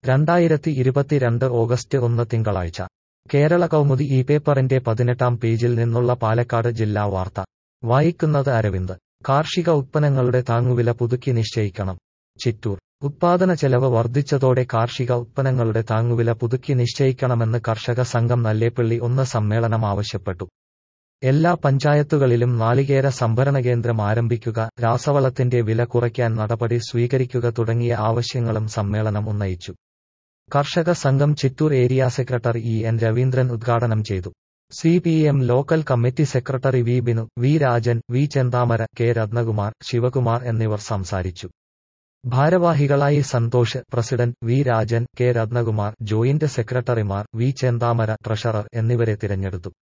രണ്ടായിരത്തി ഇരുപത്തിരണ്ട് ഓഗസ്റ്റ് ഒന്ന് തിങ്കളാഴ്ച കേരള കൗമുദി ഈ പേപ്പറിന്റെ പതിനെട്ടാം പേജിൽ നിന്നുള്ള പാലക്കാട് ജില്ലാ വാർത്ത വായിക്കുന്നത് അരവിന്ദ് കാർഷിക ഉത്പന്നങ്ങളുടെ താങ്ങുവില പുതുക്കി നിശ്ചയിക്കണം ചിറ്റൂർ ഉത്പാദന ചെലവ് വർദ്ധിച്ചതോടെ കാർഷിക ഉത്പന്നങ്ങളുടെ താങ്ങുവില പുതുക്കി നിശ്ചയിക്കണമെന്ന് കർഷക സംഘം നല്ലേപ്പള്ളി ഒന്ന് സമ്മേളനം ആവശ്യപ്പെട്ടു എല്ലാ പഞ്ചായത്തുകളിലും നാളികേര സംഭരണ കേന്ദ്രം ആരംഭിക്കുക രാസവളത്തിന്റെ വില കുറയ്ക്കാൻ നടപടി സ്വീകരിക്കുക തുടങ്ങിയ ആവശ്യങ്ങളും സമ്മേളനം ഉന്നയിച്ചു കർഷക സംഘം Chittur area secretary E N Raveendran ഉദ്ഘാടനം ചെയ്തു C P M local committee secretary V Binu V Rajan V Chenthamara K Rathnakumar Sivakumar എന്നിവർ സംസാരിച്ചു ഭാരവാഹികളായി Santhosh president V Rajan K Rathnakumar joint സെക്രട്ടറിമാർ വി ചെന്താമര ട്രഷറർ എന്നിവരെ തിരഞ്ഞെടുത്തു